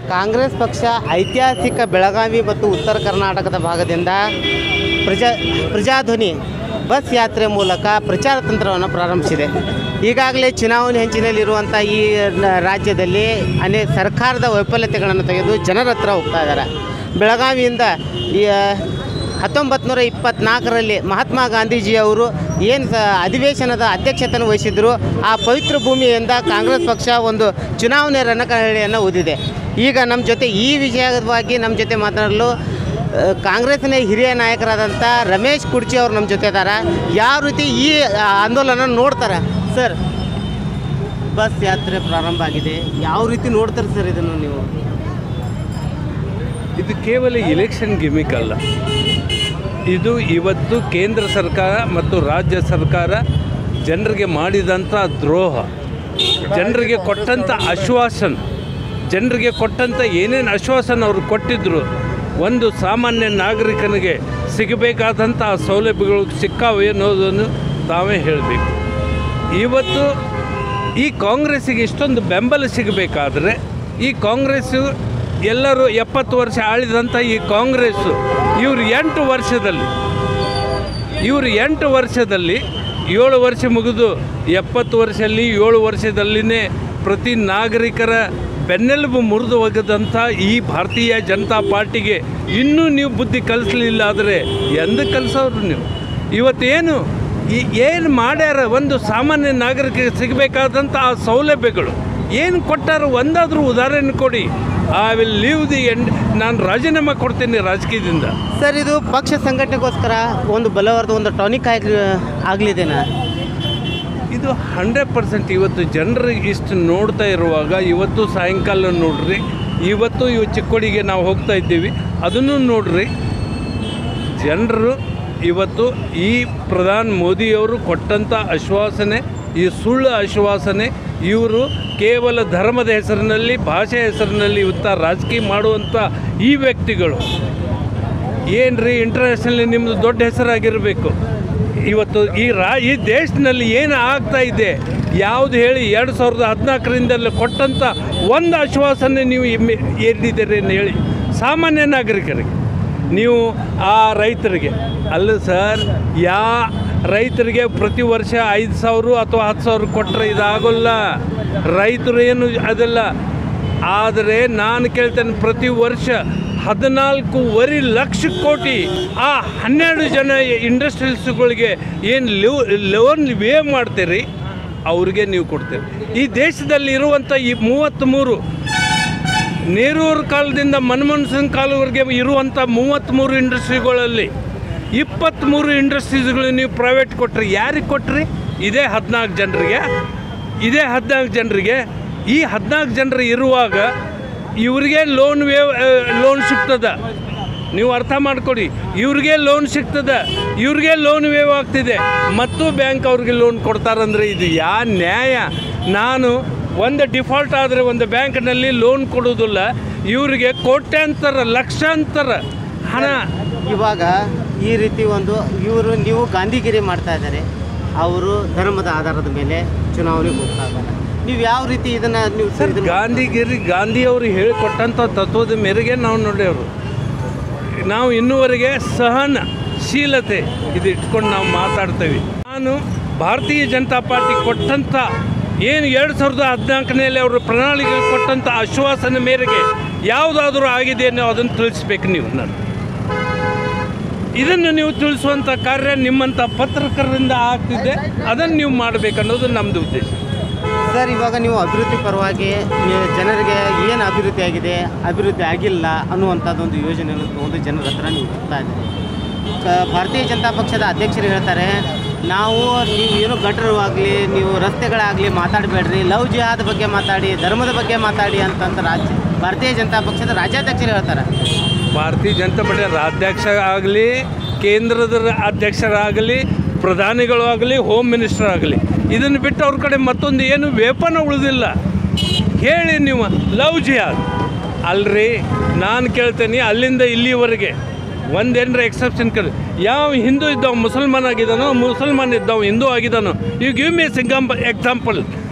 ಕಾಂಗ್ರೆಸ್ ಪಕ್ಷ ಐತಿಹಾಸಿಕ ಬೆಳಗಾವಿ ಮತ್ತು ಉತ್ತರ ಕರ್ನಾಟಕದ ಭಾಗದಿಂದ ಪ್ರಜಾ ಪ್ರಜಾಧ್ವನಿ ಬಸ್ ಯಾತ್ರೆ ಮೂಲಕ ಪ್ರಚಾರ ತಂತ್ರವನ್ನು ಪ್ರಾರಂಭಿಸಿದೆ ಈಗಾಗಲೇ ಚುನಾವಣೆ ಹೆಂಚಿನಲ್ಲಿರುವಂಥ ಈ ನ- ರಾಜ್ಯದಲ್ಲಿ ಅನೇಕ ಸರ್ಕಾರದ ವೈಫಲ್ಯತೆಗಳನ್ನು ತೆಗೆದು ಜನರ ಹತ್ರ ಹೋಗ್ತಾ ಇದ್ದಾರೆ ಬೆಳಗಾವಿಯಿಂದ ಈ ಹತ್ತೊಂಬತ್ತು ನೂರ ಇಪ್ಪತ್ತ್ನಾಲ್ಕರಲ್ಲಿ ಮಹಾತ್ಮ ಗಾಂಧೀಜಿಯವರು ಏನು ಸ ಅಧಿವೇಶನದ ಅಧ್ಯಕ್ಷತೆಯನ್ನು ವಹಿಸಿದ್ರು ಆ ಪವಿತ್ರ ಭೂಮಿಯಿಂದ ಕಾಂಗ್ರೆಸ್ ಪಕ್ಷ ಒಂದು ಚುನಾವಣೆ ರಣಕಹಳಿಯನ್ನು ಓದಿದೆ ಈಗ ನಮ್ಮ ಜೊತೆ ಈ ವಿಷಯವಾಗಿ ನಮ್ಮ ಜೊತೆ ಮಾತನಾಡಲು ಆ, ಕಾಂಗ್ರೆಸ್ನ ಹಿರಿಯ ನಾಯಕರಾದಂಥ ರಮೇಶ್ ಕುಡ್ಚಿ ಅವರು ನಮ್ಮ ಜೊತೆ ಇದ್ದಾರೆ ಯಾವ ರೀತಿ ಈ ಆ, ಆಂದೋಲನ ನೋಡ್ತಾರೆ ಸರ್ ಬಸ್ ಯಾತ್ರೆ ಪ್ರಾರಂಭ ಆಗಿದೆ ಯಾವ ರೀತಿ ನೋಡ್ತಾರೆ ಸರ್ ಇದನ್ನು ನೀವು ಇದು ಕೇವಲ ಇಲೆಕ್ಷನ್ ಗಿಮಿಕ್ ಅಲ್ಲ ಇದು ಇವತ್ತು ಕೇಂದ್ರ ಸರ್ಕಾರ ಮತ್ತು ರಾಜ್ಯ ಸರ್ಕಾರ ಜನರಿಗೆ ಮಾಡಿದಂಥ ದ್ರೋಹ ಜನರಿಗೆ ಕೊಟ್ಟಂಥ ಆಶ್ವಾಸನ ಜನರಿಗೆ ಕೊಟ್ಟಂಥ ಏನೇನು ಆಶ್ವಾಸನ ಅವರು ಕೊಟ್ಟಿದ್ದರು ಒಂದು ಸಾಮಾನ್ಯ ನಾಗರಿಕನಿಗೆ ಸಿಗಬೇಕಾದಂಥ ಸೌಲಭ್ಯಗಳು ಸಿಕ್ಕಾವೆ ಅನ್ನೋದನ್ನು ತಾವೇ ಹೇಳಬೇಕು ಇವತ್ತು ಈ ಕಾಂಗ್ರೆಸ್ಸಿಗೆ ಇಷ್ಟೊಂದು ಬೆಂಬಲ ಸಿಗಬೇಕಾದ್ರೆ ಈ ಕಾಂಗ್ರೆಸ್ಸು ಎಲ್ಲರೂ ಎಪ್ಪತ್ತು ವರ್ಷ ಆಳಿದಂಥ ಈ ಕಾಂಗ್ರೆಸ್ಸು ಇವರು ಎಂಟು ವರ್ಷದಲ್ಲಿ ಇವರು ಎಂಟು ವರ್ಷದಲ್ಲಿ ಏಳು ವರ್ಷ ಮುಗಿದು ಎಪ್ಪತ್ತು ವರ್ಷದಲ್ಲಿ ಏಳು ವರ್ಷದಲ್ಲಿನೇ ಪ್ರತಿ ನಾಗರಿಕರ ಬೆನ್ನೆಲುಬು ಮುರಿದು ಹೋಗದಂಥ ಈ ಭಾರತೀಯ ಜನತಾ ಪಾರ್ಟಿಗೆ ಇನ್ನೂ ನೀವು ಬುದ್ಧಿ ಕಲಿಸಲಿಲ್ಲ ಆದರೆ ಎಂದು ಕಲಿಸೋರು ನೀವು ಇವತ್ತೇನು ಈ ಏನು ಮಾಡ್ಯಾರ ಒಂದು ಸಾಮಾನ್ಯ ನಾಗರಿಕರಿಗೆ ಸಿಗಬೇಕಾದಂಥ ಆ ಸೌಲಭ್ಯಗಳು ಏನು ಕೊಟ್ಟಾರ ಒಂದಾದರೂ ಉದಾಹರಣೆ ಕೊಡಿ I will leave the end ನಾನು ರಾಜೀನಾಮೆ ಕೊಡ್ತೀನಿ ರಾಜಕೀಯದಿಂದ ಸರ್ ಇದು ಪಕ್ಷ ಸಂಘಟನೆಗೋಸ್ಕರ ಒಂದು ಬಲವಾದ ಒಂದು ಟಾನಿಕ್ ಆಗಿ ಆಗಲಿದೆನಾ ಇದು ಹಂಡ್ರೆಡ್ ಪರ್ಸೆಂಟ್ ಇವತ್ತು ಜನರಿಗೆ ಇಷ್ಟು ನೋಡ್ತಾ ಇರುವಾಗ ಇವತ್ತು ಸಾಯಂಕಾಲ ನೋಡ್ರಿ ಇವತ್ತು ಇವು ಚಿಕ್ಕೋಡಿಗೆ ನಾವು ಹೋಗ್ತಾ ಇದ್ದೀವಿ ಅದನ್ನು ನೋಡ್ರಿ ಜನರು ಇವತ್ತು ಈ ಪ್ರಧಾನಿ ಮೋದಿಯವರು ಕೊಟ್ಟಂಥ ಆಶ್ವಾಸನೆ ಈ ಸುಳ್ಳು ಆಶ್ವಾಸನೆ ಇವರು ಕೇವಲ ಧರ್ಮದ ಹೆಸರಿನಲ್ಲಿ ಭಾಷೆ ಹೆಸರಿನಲ್ಲಿ ಇವತ್ತ ರಾಜಕೀಯ ಮಾಡುವಂಥ ಈ ವ್ಯಕ್ತಿಗಳು ಏನು ರೀ ಇಂಟರ್ನ್ಯಾಷನಲಿ ನಿಮ್ಮದು ದೊಡ್ಡ ಹೆಸರಾಗಿರಬೇಕು ಇವತ್ತು ಈ ರಾ ಈ ದೇಶದಲ್ಲಿ ಏನು ಆಗ್ತಾ ಇದೆ ಯಾವುದು ಹೇಳಿ ಎರಡು ಸಾವಿರದ ಹದಿನಾಲ್ಕರಿಂದಲೇ ಕೊಟ್ಟಂಥ ಒಂದು ಆಶ್ವಾಸನೆ ನೀವು ಇಮ್ಮೆ- ಎಲ್ಲಿದ್ದೀರಿ ಅಂತ ಹೇಳಿ ಸಾಮಾನ್ಯ ನಾಗರಿಕರಿಗೆ ನೀವು ಆ ರೈತರಿಗೆ ಅಲ್ಲ ಸರ್ ಯಾ ರೈತರಿಗೆ ಪ್ರತಿ ವರ್ಷ ಐದು ಸಾವಿರ ಅಥವಾ ಹತ್ತು ಸಾವಿರ ಕೊಟ್ಟರೆ ಇದಾಗೋಲ್ಲ ರೈತರು ಏನು ಅದಲ್ಲ ಆದರೆ ನಾನು ಕೇಳ್ತೇನೆ ಪ್ರತಿ ವರ್ಷ ಹದಿನಾಲ್ಕೂವರೆ ಲಕ್ಷ ಕೋಟಿ ಆ ಹನ್ನೆರಡು ಜನ ಇಂಡಸ್ಟ್ರಿಯಲ್ಸ್ಗಳಿಗೆ ಏನು ಲಿವ್ ಲೋನ್ ವೇ ಮಾಡ್ತೀರಿ ಅವ್ರಿಗೆ ನೀವು ಕೊಡ್ತೀರಿ ಈ ದೇಶದಲ್ಲಿ ಇರುವಂಥ ಈ ಮೂವತ್ತ್ಮೂರು ನೆಹರೂರ ಕಾಲದಿಂದ ಮನಮೋಹನ್ ಸಿಂಗ್ ಕಾಲವರೆಗೆ ಇರುವಂಥ ಮೂವತ್ತ್ಮೂರು ಇಂಡಸ್ಟ್ರಿಗಳಲ್ಲಿ ಇಪ್ಪತ್ತ್ಮೂರು ಇಂಡಸ್ಟ್ರೀಸ್ಗಳು ನೀವು ಪ್ರೈವೇಟ್ ಕೊಟ್ರಿ ಯಾರಿಗೆ ಕೊಟ್ರಿ ಇದೇ ಹದಿನಾಲ್ಕು ಜನರಿಗೆ ಇದೇ ಹದಿನಾಲ್ಕು ಜನರಿಗೆ ಈ ಹದಿನಾಲ್ಕು ಜನರು ಇರುವಾಗ ಇವ್ರಿಗೆ ಲೋನ್ ವೇ ಲೋನ್ ಸಿಗ್ತದ ನೀವು ಅರ್ಥ ಮಾಡ್ಕೊಡಿ ಇವ್ರಿಗೆ ಲೋನ್ ಸಿಗ್ತದ ಇವ್ರಿಗೆ ಲೋನ್ ವೇವ್ ಆಗ್ತಿದೆ ಮತ್ತು ಬ್ಯಾಂಕ್ ಅವ್ರಿಗೆ ಲೋನ್ ಕೊಡ್ತಾರಂದ್ರೆ ಇದು ಯಾ ನ್ಯಾಯ ನಾನು ಒಂದು ಡಿಫಾಲ್ಟ್ ಆದರೆ ಒಂದು ಬ್ಯಾಂಕ್ನಲ್ಲಿ ಲೋನ್ ಕೊಡೋದಿಲ್ಲ ಇವರಿಗೆ ಕೋಟ್ಯಾಂತರ ಲಕ್ಷಾಂತರ ಹಣ ಇವಾಗ ಈ ರೀತಿ ಒಂದು ಇವರು ನೀವು ಗಾಂಧಿಗಿರಿ ಮಾಡ್ತಾ ಇದ್ದಾರೆ ಅವರು ಧರ್ಮದ ಆಧಾರದ ಮೇಲೆ ಚುನಾವಣೆಗೆ ಹೋಗ್ತಾ ಇದ್ದಾರೆ ನೀವು ಯಾವ ರೀತಿ ಇದನ್ನ ನೀವು ಸರ್ ಇದನ್ನ- ಗಾಂಧಿಗಿರಿ ಗಾಂಧಿಯವರು ಹೇಳಿಕೊಟ್ಟಂಥ ತತ್ವದ ಮೇರೆಗೆ ನಾವು ನೋಡ್ಯವರು ನಾವು ಇನ್ನೂವರೆಗೆ ಸಹನಶೀಲತೆ ಇದು ಇಟ್ಕೊಂಡು ನಾವು ಮಾತಾಡ್ತೇವೆ ನಾನು ಭಾರತೀಯ ಜನತಾ ಪಾರ್ಟಿ ಕೊಟ್ಟಂಥ ಏನು ಎರಡು ಸಾವಿರದ ಹದಿನಾಲ್ಕನೆಯಲ್ಲಿ ಅವರು ಪ್ರಣಾಳಿಕೆ ಕೊಟ್ಟಂಥ ಆಶ್ವಾಸನೆ ಮೇರೆಗೆ ಯಾವುದಾದ್ರೂ ಆಗಿದೆ ಅನ್ನೋ ಅದನ್ನು ತಿಳಿಸ್ಬೇಕು ನೀವು ನಾನು ಇದನ್ನು ನೀವು ತಿಳಿಸುವಂಥ ಕಾರ್ಯ ನಿಮ್ಮಂಥ ಪತ್ರಕರ್ತರಿಂದ ಆಗ್ತಿದೆ ಅದನ್ನು ನೀವು ಮಾಡಬೇಕು ಅನ್ನೋದು ನಮ್ಮದು ಉದ್ದೇಶ ಸರ್ ಇವಾಗ ನೀವು ಅಭಿವೃದ್ಧಿ ಪರವಾಗಿ ನೀವು ಜನರಿಗೆ ಏನು ಅಭಿವೃದ್ಧಿ ಆಗಿದೆ ಅಭಿವೃದ್ಧಿ ಆಗಿಲ್ಲ ಅನ್ನುವಂಥದ್ದೊಂದು ಯೋಜನೆಯನ್ನು ತಗೊಂಡು ಜನರ ಹತ್ರ ನೀವು ಹೋಗ್ತಾ ಇದ್ದೀರಿ ಕ- ಭಾರತೀಯ ಜನತಾ ಪಕ್ಷದ ಅಧ್ಯಕ್ಷರು ಹೇಳ್ತಾರೆ ನಾವು ನೀವು ಏನು ಗಟರವಾಗಲಿ ನೀವು ರಸ್ತೆಗಳಾಗಲಿ ಮಾತಾಡಬೇಡ್ರಿ ಲವ್ ಜಿಹಾದ್ ಬಗ್ಗೆ ಮಾತಾಡಿ ಧರ್ಮದ ಬಗ್ಗೆ ಮಾತಾಡಿ ಅಂತಂತ ರಾಜ್ಯ ಭಾರತೀಯ ಜನತಾ ಪಕ್ಷದ ರಾಜ್ಯಾಧ್ಯಕ್ಷರು ಹೇಳ್ತಾರೆ ಭಾರತೀಯ ಜನತಾ ಪಾರ್ಟಿ ರಾಜ್ಯಾಧ್ಯಕ್ಷ ಆಗಲಿ ಕೇಂದ್ರದ ಅಧ್ಯಕ್ಷರಾಗಲಿ ಪ್ರಧಾನಿಗಳು ಆಗಲಿ ಹೋಮ್ ಮಿನಿಸ್ಟರ್ ಆಗಲಿ ಇದನ್ನು ಬಿಟ್ಟು ಅವ್ರ ಕಡೆ ಮತ್ತೊಂದು ಏನು ವೇಪನ ಉಳಿದಿಲ್ಲ ಹೇಳಿ ನೀವು ಲವ್ ಜಿಹಾದ್ ಅಲ್ರಿ ನಾನು ಕೇಳ್ತೇನೆ ಅಲ್ಲಿಂದ ಇಲ್ಲಿವರೆಗೆ ಒಂದೇನರ ಎಕ್ಸೆಪ್ಷನ್ ಕರೆ ಯಾವ ಹಿಂದೂ ಇದ್ದವ ಮುಸಲ್ಮಾನ್ ಆಗಿದ್ದಾನೋ ಮುಸಲ್ಮಾನ್ ಇದ್ದವ ಹಿಂದೂ ಆಗಿದ್ದಾನೋ you give me single example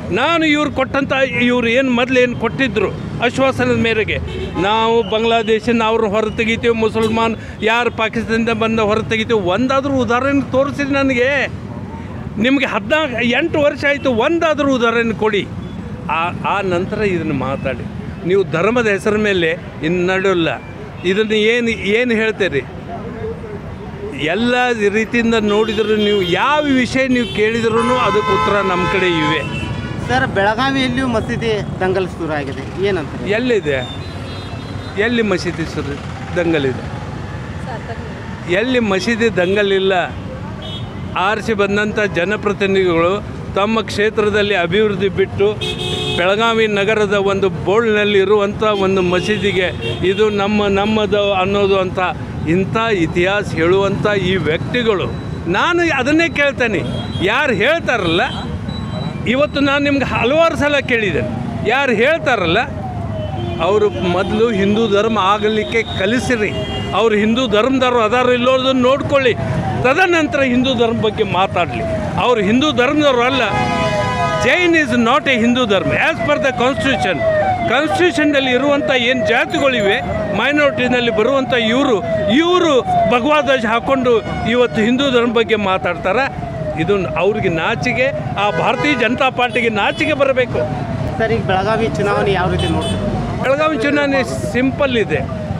ನಾನು ಇವ್ರು ಕೊಟ್ಟಂಥ ಇವ್ರು ಏನು ಮೊದಲು ಏನು ಕೊಟ್ಟಿದ್ದರು ಆಶ್ವಾಸನದ ಮೇರೆಗೆ ನಾವು ಬಾಂಗ್ಲಾದೇಶನ ಅವ್ರು ಹೊರ ತೆಗಿತೀವಿ ಮುಸಲ್ಮಾನ್ ಯಾರು ಪಾಕಿಸ್ತಾನದಿಂದ ಬಂದ ಹೊರ ತೆಗಿತೀವಿ ಒಂದಾದರೂ ಉದಾಹರಣೆ ತೋರಿಸಿ ನನಗೆ ನಿಮಗೆ ಹದಿನಾಲ್ಕು ಎಂಟು ವರ್ಷ ಆಯಿತು ಒಂದಾದರೂ ಉದಾಹರಣೆ ಕೊಡಿ ಆ ಆ ನಂತರ ಇದನ್ನು ಮಾತಾಡಿ ನೀವು ಧರ್ಮದ ಹೆಸರ ಮೇಲೆ ಇನ್ನು ನಡೆಯಲ್ಲ ಇದನ್ನು ಏನು ಏನು ಹೇಳ್ತೀರಿ ಎಲ್ಲ ರೀತಿಯಿಂದ ನೋಡಿದ್ರು ನೀವು ಯಾವ ವಿಷಯ ನೀವು ಕೇಳಿದ್ರೂ ಅದಕ್ಕೆ ಉತ್ತರ ನಮ್ಮ ಕಡೆ ಇವೆ ಸರ್ ಬೆಳಗಾವಿಯಲ್ಲಿಯೂ ಮಸೀದಿ ದಂಗಲ್ ಶುರು ಆಗಿದೆ ಏನಂತಾರೆ ಎಲ್ಲಿದೆ ಎಲ್ಲಿ ಮಸೀದಿ ಸರ್ ದಂಗಲಿದೆ ಎಲ್ಲಿ ಮಸೀದಿ ದಂಗಲಿಲ್ಲ ಆರಿಸಿ ಬಂದಂಥ ಜನಪ್ರತಿನಿಧಿಗಳು ತಮ್ಮ ಕ್ಷೇತ್ರದಲ್ಲಿ ಅಭಿವೃದ್ಧಿ ಬಿಟ್ಟು ಬೆಳಗಾವಿ ನಗರದ ಒಂದು ಬೋರ್ಡ್ನಲ್ಲಿ ಇರುವಂಥ ಒಂದು ಮಸೀದಿಗೆ ಇದು ನಮ್ಮ ನಮ್ಮದು ಅನ್ನೋದು ಅಂತ ಇಂಥ ಇತಿಹಾಸ ಹೇಳುವಂಥ ಈ ವ್ಯಕ್ತಿಗಳು ನಾನು ಅದನ್ನೇ ಕೇಳ್ತೇನೆ ಯಾರು ಹೇಳ್ತಾರಲ್ಲ ಇವತ್ತು ನಾನು ನಿಮ್ಗೆ ಹಲವಾರು ಸಲ ಕೇಳಿದ್ದೇನೆ ಯಾರು ಹೇಳ್ತಾರಲ್ಲ ಅವರು ಮೊದಲು ಹಿಂದೂ ಧರ್ಮ ಆಗಲಿಕ್ಕೆ ಕಲಿಸಿರಿ ಅವರು ಹಿಂದೂ ಧರ್ಮದವರು ಅದಾರು ಇಲ್ಲೋದನ್ನು ನೋಡ್ಕೊಳ್ಳಿ ತದನಂತರ ಹಿಂದೂ ಧರ್ಮ ಬಗ್ಗೆ ಮಾತಾಡಲಿ ಅವರು ಹಿಂದೂ ಧರ್ಮದವರು ಅಲ್ಲ Jain is not a Hindu ಧರ್ಮ ಆ್ಯಸ್ ಪರ್ ದ ಕಾನ್ಸ್ಟಿಟ್ಯೂಷನ್ ಕಾನ್ಸ್ಟಿಟ್ಯೂಷನ್ನಲ್ಲಿ ಇರುವಂಥ ಏನು ಜಾತಿಗಳಿವೆ ಮೈನಾರಿಟಿನಲ್ಲಿ ಬರುವಂಥ ಇವರು ಇವರು ಭಗವದ್ವಜ ಹಾಕ್ಕೊಂಡು ಇವತ್ತು ಹಿಂದೂ ಧರ್ಮ ಬಗ್ಗೆ ಮಾತಾಡ್ತಾರೆ ಇದು ಅವ್ರಿಗೆ ನಾಚಿಗೆ ಆ ಭಾರತೀಯ ಜನತಾ ಪಾರ್ಟಿಗೆ ನಾಚಿಗೆ ಬರಬೇಕು ಸರ್ ಈಗ ಬೆಳಗಾವಿ ಚುನಾವಣೆ ಯಾವ ರೀತಿ ನೋಡ್ತೀವಿ ಬೆಳಗಾವಿ ಚುನಾವಣೆ ಸಿಂಪಲ್ ಇದೆ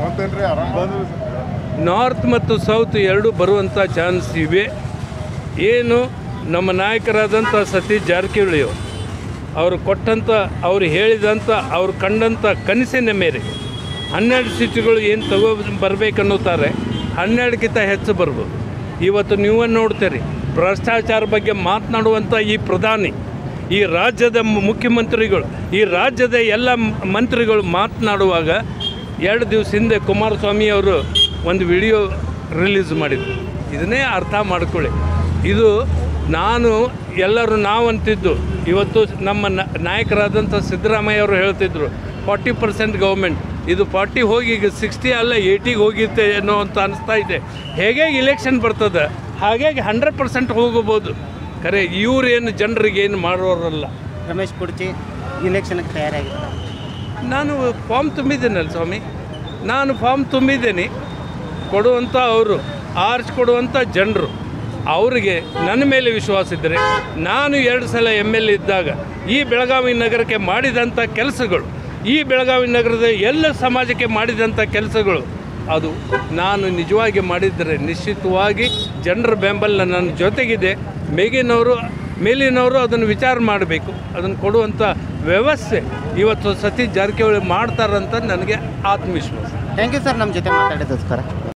ನಾರ್ತ್ ಮತ್ತು ಸೌತ್ ಎರಡೂ ಬರುವಂಥ ಚಾನ್ಸ್ ಇವೆ ಏನು ನಮ್ಮ ನಾಯಕರಾದಂಥ ಸತೀಶ್ ಜಾರಕಿಹೊಳಿ ಅವರು ಅವರು ಕೊಟ್ಟಂಥ ಅವರು ಹೇಳಿದಂಥ ಅವ್ರು ಕಂಡಂಥ ಕನಸಿನ ಮೇರೆಗೆ ಹನ್ನೆರಡು ಸೀಟುಗಳು ಏನು ತಗೋ ಬರಬೇಕನ್ನುತ್ತಾರೆ ಹನ್ನೆರಡಕ್ಕಿಂತ ಹೆಚ್ಚು ಬರ್ಬೋದು ಇವತ್ತು ನೀವೇ ನೋಡ್ತೀರಿ ಭ್ರಷ್ಟಾಚಾರ ಬಗ್ಗೆ ಮಾತನಾಡುವಂಥ ಈ ಪ್ರಧಾನಿ ಈ ರಾಜ್ಯದ ಮು- ಮುಖ್ಯಮಂತ್ರಿಗಳು ಈ ರಾಜ್ಯದ ಎಲ್ಲ ಮ್- ಮಂತ್ರಿಗಳು ಮಾತನಾಡುವಾಗ ಎರಡು ದಿವಸ ಹಿಂದೆ ಕುಮಾರಸ್ವಾಮಿ ಅವರು ಒಂದು ವಿಡಿಯೋ ರಿಲೀಸ್ ಮಾಡಿದ್ರು ಇದನ್ನೇ ಅರ್ಥ ಮಾಡ್ಕೊಳ್ಳಿ ಇದು ನಾನು ಎಲ್ಲರೂ ನಾವು ಅಂತಿದ್ದು ಇವತ್ತು ನಮ್ಮ ನ- ನಾಯಕರಾದಂಥ ಸಿದ್ದರಾಮಯ್ಯ ಅವರು ಹೇಳ್ತಿದ್ರು ಫಾರ್ಟಿ ಪರ್ಸೆಂಟ್ ಗೌರ್ಮೆಂಟ್ ಇದು ಫಾರ್ಟಿ ಹೋಗಿ ಈಗ ಸಿಕ್ಸ್ಟಿ ಅಲ್ಲ ಏಯ್ಟಿಗೆ ಹೋಗಿತ್ತೆ ಏನೋ ಅಂತ ಅನಿಸ್ತಾ ಇದೆ ಹೇಗೆ ಇಲೆಕ್ಷನ್ ಬರ್ತದೆ ಹಾಗಾಗಿ ಹಂಡ್ರೆಡ್ ಪರ್ಸೆಂಟ್ ಹೋಗಬೋದು ಖರೆ ಇವ್ರೇನು ಜನರಿಗೆ ಏನು ಮಾಡೋರಲ್ಲ ರಮೇಶ್ ಕುಡ್ಚಿ ಇಲೆಕ್ಷನ್ಗೆ ತಯಾರಾಗಿದ್ದಾರೆ ನಾನು ಫಾರ್ಮ್ ತುಂಬಿದ್ದೇನಲ್ಲ ಸ್ವಾಮಿ ನಾನು ಫಾರ್ಮ್ ತುಂಬಿದ್ದೇನೆ ಕೊಡುವಂಥ ಅವರು ಆರ್ಚ್ ಕೊಡುವಂಥ ಜನರು ಅವರಿಗೆ ನನ್ನ ಮೇಲೆ ವಿಶ್ವಾಸ ಇದ್ದರೆ ನಾನು ಎರಡು ಸಲ ಎಮ್ ಎಲ್ ಇದ್ದಾಗ ಈ ಬೆಳಗಾವಿ ನಗರಕ್ಕೆ ಮಾಡಿದಂಥ ಕೆಲಸಗಳು ಈ ಬೆಳಗಾವಿ ನಗರದ ಎಲ್ಲ ಸಮಾಜಕ್ಕೆ ಮಾಡಿದಂಥ ಕೆಲಸಗಳು ಅದು ನಾನು ನಿಜವಾಗಿ ಮಾಡಿದ್ದರೆ ನಿಶ್ಚಿತವಾಗಿ ಜನರ ಬೆಂಬಲ ನನ್ನ ಜೊತೆಗಿದೆ ಮೇಗಿನವರು ಮೇಲಿನವರು ಅದನ್ನು ವಿಚಾರ ಮಾಡಬೇಕು ಅದನ್ನು ಕೊಡುವಂಥ ವ್ಯವಸ್ಥೆ ಇವತ್ತು ಸತೀಶ್ ಜಾರಕಿಹೊಳಿ ಮಾಡ್ತಾರಂತ ನನಗೆ ಆತ್ಮವಿಶ್ವಾಸ ಥ್ಯಾಂಕ್ ಯು ಸರ್ ನಮ್ಮ ಜೊತೆ ಮಾತಾಡಿದ್ದಕ್ಕೋಸ್ಕರ